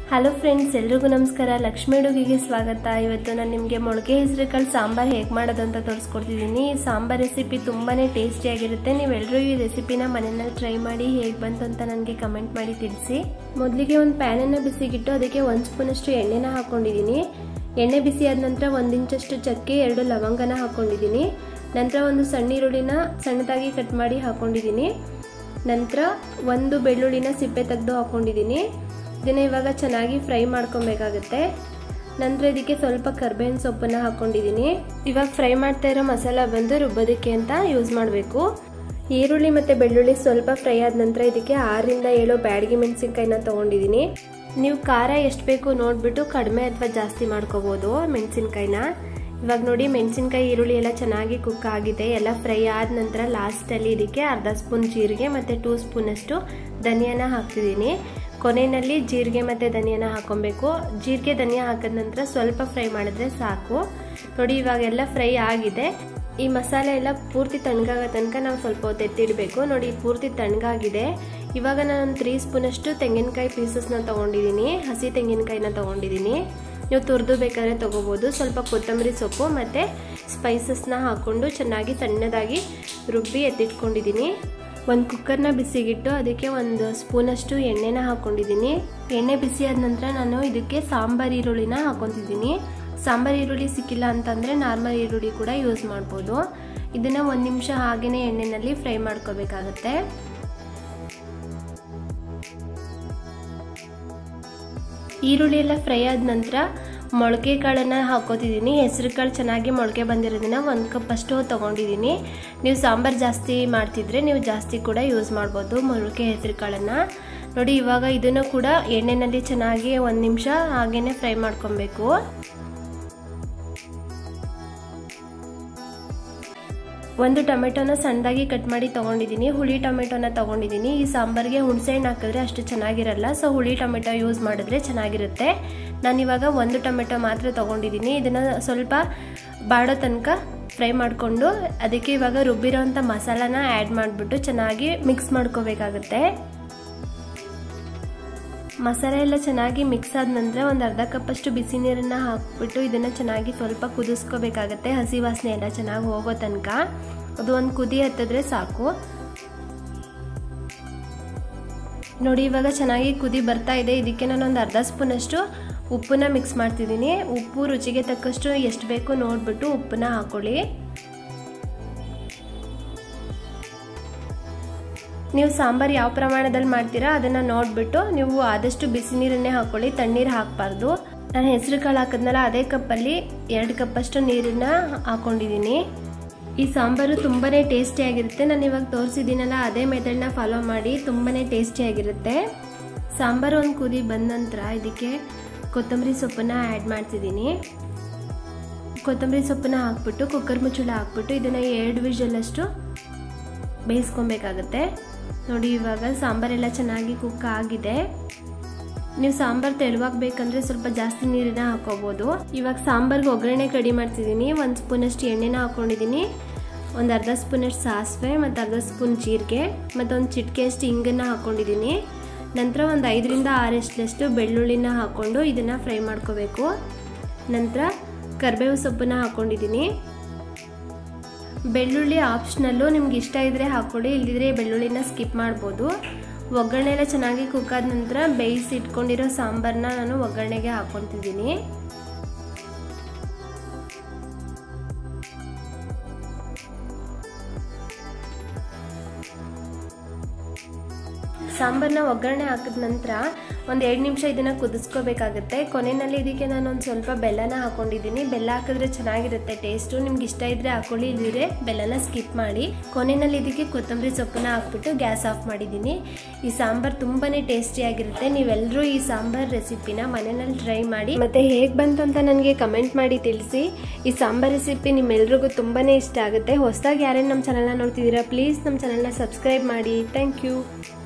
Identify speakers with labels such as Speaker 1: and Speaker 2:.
Speaker 1: hello friends ಎಲ್ರಿಗೂ ನಮಸ್ಕಾರ ಲಕ್ಷ್ಮಿ ಅಡುಗೆಗೆ ಸ್ವಾಗತ ಇವತ್ತು ನಾನು ನಿಮಗೆ ಮೊಳಕೆ ಹೆಸರುಕಾಳು ಸಾಂಬಾರು ಹೇಗೆ ಮಾಡೋದು ಅಂತ ತೋರಿಸ್ಕೊಡ್ತಿದ್ದೀನಿ ಈ ಸಾಂಬಾರ್ ರೆಸಿಪಿ ತುಂಬಾ ಟೇಸ್ಟಿಯಾಗಿರುತ್ತೆ ನೀವೆಲ್ಲರೂ ಈ ರೆಸಿಪಿನ ಮನೆಯಲ್ಲಿ ಟ್ರೈ ಮಾಡಿ ಹೇಗೆ ಬಂತು ಅಂತ ನನಗೆ ಕಮೆಂಟ್ ಮಾಡಿ ತಿಳಿಸಿ ಮೊದಲಿಗೆ ಒಂದು ಪ್ಯಾನನ್ನು ಬಿಸಿಗಿಟ್ಟು ಅದಕ್ಕೆ ಒಂದು ಸ್ಪೂನಷ್ಟು ಎಣ್ಣೆನ ಹಾಕ್ಕೊಂಡಿದ್ದೀನಿ ಎಣ್ಣೆ ಬಿಸಿ ಆದ ನಂತರ ಒಂದು ಇಂಚಷ್ಟು ಚಕ್ಕೆ ಎರಡು ಲವಂಗನ ಹಾಕ್ಕೊಂಡಿದ್ದೀನಿ ನಂತರ ಒಂದು ಸಣ್ಣ ಈರುಳ್ಳಿನ ಸಣ್ಣದಾಗಿ ಕಟ್ ಮಾಡಿ ಹಾಕ್ಕೊಂಡಿದ್ದೀನಿ ನಂತರ ಒಂದು ಬೆಳ್ಳುಳ್ಳಿನ ಸಿಪ್ಪೆ ತೆಗೆದು ಹಾಕ್ಕೊಂಡಿದ್ದೀನಿ ಇದನ್ನ ಇವಾಗ ಚೆನ್ನಾಗಿ ಫ್ರೈ ಮಾಡ್ಕೊಬೇಕಾಗುತ್ತೆ ನಂತರ ಇದಕ್ಕೆ ಸ್ವಲ್ಪ ಕರ್ಬೇವಿನ ಸೊಪ್ಪನ್ನ ಹಾಕೊಂಡಿದ್ದೀನಿ ಇವಾಗ ಫ್ರೈ ಮಾಡ್ತಾ ಇರೋ ಮಸಾಲ ಬಂದು ರುಬ್ಬೋದಕ್ಕೆ ಅಂತ ಯೂಸ್ ಮಾಡಬೇಕು ಈರುಳ್ಳಿ ಮತ್ತು ಬೆಳ್ಳುಳ್ಳಿ ಸ್ವಲ್ಪ ಫ್ರೈ ಆದ ನಂತರ ಇದಕ್ಕೆ ಆರರಿಂದ ಏಳು ಬ್ಯಾಡಗಿ ಮೆಣಸಿನ್ಕಾಯಿನ ತೊಗೊಂಡಿದ್ದೀನಿ ನೀವು ಖಾರ ಎಷ್ಟು ಬೇಕು ನೋಡಿಬಿಟ್ಟು ಕಡಿಮೆ ಅಥವಾ ಜಾಸ್ತಿ ಮಾಡ್ಕೋಬೋದು ಮೆಣಸಿನ್ಕಾಯಿನ ಇವಾಗ ನೋಡಿ ಮೆಣಸಿನ್ಕಾಯಿ ಈರುಳ್ಳಿ ಎಲ್ಲ ಚೆನ್ನಾಗಿ ಕುಕ್ ಆಗಿದೆ ಎಲ್ಲ ಫ್ರೈ ಆದ ನಂತರ ಲಾಸ್ಟಲ್ಲಿ ಇದಕ್ಕೆ ಅರ್ಧ ಸ್ಪೂನ್ ಜೀರಿಗೆ ಮತ್ತು ಟೂ ಸ್ಪೂನಷ್ಟು ಧನಿಯಾನ ಹಾಕ್ತಿದ್ದೀನಿ ಕೊನೆಯಲ್ಲಿ ಜೀರಿಗೆ ಮತ್ತು ಧನಿಯಾನ ಹಾಕೊಬೇಕು ಜೀರಿಗೆ ಧನಿಯಾ ಹಾಕಿದ ನಂತರ ಸ್ವಲ್ಪ ಫ್ರೈ ಮಾಡಿದ್ರೆ ಸಾಕು ನೋಡಿ ಇವಾಗೆಲ್ಲ ಫ್ರೈ ಆಗಿದೆ ಈ ಮಸಾಲೆ ಎಲ್ಲ ಪೂರ್ತಿ ತಣ್ಣಗಾಗೋ ತನಕ ನಾವು ಸ್ವಲ್ಪ ಹೊತ್ತು ಎತ್ತಿಡಬೇಕು ನೋಡಿ ಪೂರ್ತಿ ತಣ್ಣಗಾಗಿದೆ ಇವಾಗ ನಾನು ಒಂದು ತ್ರೀ ಸ್ಪೂನಷ್ಟು ತೆಂಗಿನಕಾಯಿ ಪೀಸಸ್ನ ತೊಗೊಂಡಿದ್ದೀನಿ ಹಸಿ ತೆಂಗಿನಕಾಯಿನ ತೊಗೊಂಡಿದ್ದೀನಿ ನೀವು ತುರಿದು ಬೇಕಾದ್ರೆ ತೊಗೋಬೋದು ಸ್ವಲ್ಪ ಕೊತ್ತಂಬರಿ ಸೊಪ್ಪು ಮತ್ತು ಸ್ಪೈಸಸ್ನ ಹಾಕ್ಕೊಂಡು ಚೆನ್ನಾಗಿ ಸಣ್ಣದಾಗಿ ರುಬ್ಬಿ ಎತ್ತಿಟ್ಕೊಂಡಿದ್ದೀನಿ ಒಂದು ಕುಕ್ಕರ್ನ ಬಿಸಿಗಿಟ್ಟು ಅದಕ್ಕೆ ಒಂದು ಸ್ಪೂನಷ್ಟು ಎಣ್ಣೆನ ಹಾಕ್ಕೊಂಡಿದ್ದೀನಿ ಎಣ್ಣೆ ಬಿಸಿ ಆದ ನಂತರ ನಾನು ಇದಕ್ಕೆ ಸಾಂಬಾರ್ ಈರುಳ್ಳಿನ ಹಾಕೊತಿದ್ದೀನಿ ಸಾಂಬಾರ್ ಈರುಳ್ಳಿ ಸಿಕ್ಕಿಲ್ಲ ಅಂತಂದರೆ ನಾರ್ಮಲ್ ಈರುಳ್ಳಿ ಕೂಡ ಯೂಸ್ ಮಾಡ್ಬೋದು ಇದನ್ನು ಒಂದು ನಿಮಿಷ ಹಾಗೇ ಎಣ್ಣೆಯಲ್ಲಿ ಫ್ರೈ ಮಾಡ್ಕೋಬೇಕಾಗತ್ತೆ ಈರುಳ್ಳಿ ಎಲ್ಲ ಫ್ರೈ ಆದ ನಂತರ ಮೊಳಕೆ ಕಾಳನ್ನು ಹಾಕೋತಿದ್ದೀನಿ ಹೆಸರು ಕಾಳು ಚೆನ್ನಾಗಿ ಮೊಳಕೆ ಬಂದಿರೋದನ್ನ ಒಂದು ಕಪ್ ಅಷ್ಟು ತೊಗೊಂಡಿದ್ದೀನಿ ನೀವು ಸಾಂಬಾರು ಜಾಸ್ತಿ ಮಾಡ್ತಿದ್ರೆ ನೀವು ಜಾಸ್ತಿ ಕೂಡ ಯೂಸ್ ಮಾಡ್ಬೋದು ಮೊಳಕೆ ಹೆಸರು ಕಾಳನ್ನು ನೋಡಿ ಇವಾಗ ಇದನ್ನು ಕೂಡ ಎಣ್ಣೆಯಲ್ಲಿ ಚೆನ್ನಾಗಿ ಒಂದು ನಿಮಿಷ ಹಾಗೇ ಫ್ರೈ ಮಾಡ್ಕೊಬೇಕು ಒಂದು ಟೊಮೆಟೊನ ಸಣ್ಣದಾಗಿ ಕಟ್ ಮಾಡಿ ತೊಗೊಂಡಿದ್ದೀನಿ ಹುಳಿ ಟೊಮೆಟೊನ ತೊಗೊಂಡಿದ್ದೀನಿ ಈ ಸಾಂಬಾರಿಗೆ ಹುಣಸೆ ಹಣ್ಣು ಹಾಕಿದ್ರೆ ಅಷ್ಟು ಚೆನ್ನಾಗಿರಲ್ಲ ಸೊ ಹುಳಿ ಟೊಮೆಟೊ ಯೂಸ್ ಮಾಡಿದ್ರೆ ಚೆನ್ನಾಗಿರುತ್ತೆ ನಾನಿವಾಗ ಒಂದು ಟೊಮೆಟೊ ಮಾತ್ರ ತೊಗೊಂಡಿದ್ದೀನಿ ಇದನ್ನು ಸ್ವಲ್ಪ ಬಾಡೋ ತನಕ ಫ್ರೈ ಮಾಡಿಕೊಂಡು ಅದಕ್ಕೆ ಇವಾಗ ರುಬ್ಬಿರೋಂಥ ಮಸಾಲಾನ ಆ್ಯಡ್ ಮಾಡಿಬಿಟ್ಟು ಚೆನ್ನಾಗಿ ಮಿಕ್ಸ್ ಮಾಡ್ಕೋಬೇಕಾಗತ್ತೆ ಮಸಾಲೆ ಎಲ್ಲ ಚೆನ್ನಾಗಿ ಮಿಕ್ಸ್ ಆದ ನಂತರ ಒಂದು ಅರ್ಧ ಕಪ್ಪಷ್ಟು ಬಿಸಿ ನೀರನ್ನು ಹಾಕ್ಬಿಟ್ಟು ಇದನ್ನು ಚೆನ್ನಾಗಿ ಸ್ವಲ್ಪ ಕುದಿಸ್ಕೋಬೇಕಾಗತ್ತೆ ಹಸಿ ವಾಸನೆ ಎಲ್ಲ ಚೆನ್ನಾಗಿ ಹೋಗೋ ತನಕ ಅದು ಒಂದು ಕುದಿ ಹತ್ತಿದ್ರೆ ಸಾಕು ನೋಡಿ ಇವಾಗ ಚೆನ್ನಾಗಿ ಕುದಿ ಬರ್ತಾ ಇದೆ ಇದಕ್ಕೆ ನಾನು ಒಂದು ಅರ್ಧ ಸ್ಪೂನಷ್ಟು ಉಪ್ಪನ್ನ ಮಿಕ್ಸ್ ಮಾಡ್ತಿದ್ದೀನಿ ಉಪ್ಪು ರುಚಿಗೆ ತಕ್ಕಷ್ಟು ಎಷ್ಟು ಬೇಕು ನೋಡಿಬಿಟ್ಟು ಉಪ್ಪನ್ನ ಹಾಕೊಳ್ಳಿ ನೀವು ಸಾಂಬಾರು ಯಾವ ಪ್ರಮಾಣದಲ್ಲಿ ಮಾಡ್ತೀರಾ ಅದನ್ನು ನೋಡಿಬಿಟ್ಟು ನೀವು ಆದಷ್ಟು ಬಿಸಿ ನೀರನ್ನೇ ಹಾಕ್ಕೊಳ್ಳಿ ತಣ್ಣೀರು ಹಾಕಬಾರ್ದು ನಾನು ಹೆಸರು ಕಾಳು ಹಾಕಿದ್ನಲ್ಲ ಅದೇ ಕಪ್ಪಲ್ಲಿ ಎರಡು ಕಪ್ಪಷ್ಟು ನೀರನ್ನ ಹಾಕ್ಕೊಂಡಿದ್ದೀನಿ ಈ ಸಾಂಬಾರು ತುಂಬಾ ಟೇಸ್ಟಿಯಾಗಿರುತ್ತೆ ನಾನು ಇವಾಗ ತೋರಿಸಿದ್ದೀನಲ್ಲ ಅದೇ ಮೆಥಡ್ನ ಫಾಲೋ ಮಾಡಿ ತುಂಬಾ ಟೇಸ್ಟಿಯಾಗಿರುತ್ತೆ ಸಾಂಬಾರು ಒಂದು ಕುದಿ ಬಂದ ನಂತರ ಇದಕ್ಕೆ ಕೊತ್ತಂಬರಿ ಸೊಪ್ಪನ್ನು ಆ್ಯಡ್ ಮಾಡ್ತಿದ್ದೀನಿ ಕೊತ್ತಂಬರಿ ಸೊಪ್ಪನ್ನ ಹಾಕ್ಬಿಟ್ಟು ಕುಕ್ಕರ್ ಮುಚ್ಚಳ ಹಾಕ್ಬಿಟ್ಟು ಇದನ್ನು ಎರಡು ವಿಷಲಷ್ಟು ಬೇಯಿಸ್ಕೊಬೇಕಾಗತ್ತೆ ನೋಡಿ ಇವಾಗ ಸಾಂಬಾರೆಲ್ಲ ಚೆನ್ನಾಗಿ ಕುಕ್ ಆಗಿದೆ ನೀವು ಸಾಂಬಾರು ತೆಳುವಾಗಬೇಕಂದ್ರೆ ಸ್ವಲ್ಪ ಜಾಸ್ತಿ ನೀರನ್ನ ಹಾಕೋಬೋದು ಇವಾಗ ಸಾಂಬಾರ್ಗೆ ಒಗ್ಗರಣೆ ರೆಡಿ ಮಾಡ್ತಿದ್ದೀನಿ ಒಂದು ಸ್ಪೂನಷ್ಟು ಎಣ್ಣೆನ ಹಾಕ್ಕೊಂಡಿದ್ದೀನಿ ಒಂದು ಅರ್ಧ ಸ್ಪೂನಷ್ಟು ಸಾಸಿವೆ ಮತ್ತು ಅರ್ಧ ಸ್ಪೂನ್ ಜೀರಿಗೆ ಮತ್ತು ಒಂದು ಚಿಟಿಕೆಯಷ್ಟು ಹಿಂಗನ್ನು ಹಾಕ್ಕೊಂಡಿದ್ದೀನಿ ನಂತರ ಒಂದು ಐದರಿಂದ ಆರಷ್ಟಷ್ಟು ಬೆಳ್ಳುಳ್ಳಿನ ಹಾಕ್ಕೊಂಡು ಇದನ್ನು ಫ್ರೈ ಮಾಡ್ಕೋಬೇಕು ನಂತರ ಕರಿಬೇವು ಸೊಪ್ಪನ್ನ ಹಾಕ್ಕೊಂಡಿದ್ದೀನಿ ಬೆಳ್ಳುಳ್ಳಿ ಆಪ್ಷನಲ್ಲು ನಿಮ್ಗೆ ಇಷ್ಟ ಇದ್ದರೆ ಹಾಕ್ಕೊಳ್ಳಿ ಇಲ್ಲದಿದ್ರೆ ಬೆಳ್ಳುಳ್ಳಿನ ಸ್ಕಿಪ್ ಮಾಡ್ಬೋದು ಒಗ್ಗರಣೆ ಎಲ್ಲ ಚೆನ್ನಾಗಿ ಕುಕ್ ಆದ ನಂತರ ಬೇಯಿಸಿ ಇಟ್ಕೊಂಡಿರೋ ಸಾಂಬಾರನ್ನ ನಾನು ಒಗ್ಗರಣೆಗೆ ಹಾಕ್ಕೊತಿದ್ದೀನಿ ಸಾಂಬಾರನ್ನ ಒಗ್ಗರಣೆ ಹಾಕಿದ ನಂತರ ಒಂದು ಎರಡು ನಿಮಿಷ ಇದನ್ನು ಕುದಿಸ್ಕೋಬೇಕಾಗುತ್ತೆ ಕೊನೆಯಲ್ಲಿ ಇದಕ್ಕೆ ನಾನು ಒಂದು ಸ್ವಲ್ಪ ಬೆಲ್ಲನ ಹಾಕೊಂಡಿದ್ದೀನಿ ಬೆಲ್ಲ ಹಾಕಿದ್ರೆ ಚೆನ್ನಾಗಿರುತ್ತೆ ಟೇಸ್ಟು ನಿಮ್ಗೆ ಇಷ್ಟ ಇದ್ದರೆ ಹಾಕೊಳ್ಳಿ ಇಲ್ಲದಿದ್ರೆ ಬೆಲ್ಲನ ಸ್ಕಿಪ್ ಮಾಡಿ ಕೊನೆಯಲ್ಲಿ ಇದಕ್ಕೆ ಕೊತ್ತಂಬರಿ ಸೊಪ್ಪನ್ನ ಹಾಕ್ಬಿಟ್ಟು ಗ್ಯಾಸ್ ಆಫ್ ಮಾಡಿದ್ದೀನಿ ಈ ಸಾಂಬಾರು ತುಂಬಾ ಟೇಸ್ಟಿಯಾಗಿರುತ್ತೆ ನೀವೆಲ್ಲರೂ ಈ ಸಾಂಬಾರ್ ರೆಸಿಪಿನ ಮನೆಯಲ್ಲಿ ಟ್ರೈ ಮಾಡಿ ಮತ್ತು ಹೇಗೆ ಬಂತು ಅಂತ ನನಗೆ ಕಮೆಂಟ್ ಮಾಡಿ ತಿಳಿಸಿ ಈ ಸಾಂಬಾರ್ ರೆಸಿಪಿ ನಿಮ್ಮೆಲ್ರಿಗೂ ತುಂಬಾ ಇಷ್ಟ ಆಗುತ್ತೆ ಹೊಸದಾಗಿ ಯಾರೇನು ನಮ್ಮ ಚಾನಲ್ನ ನೋಡ್ತಿದ್ದೀರಾ ಪ್ಲೀಸ್ ನಮ್ಮ ಚಾನಲ್ನ ಸಬ್ಸ್ಕ್ರೈಬ್ ಮಾಡಿ ಥ್ಯಾಂಕ್ ಯು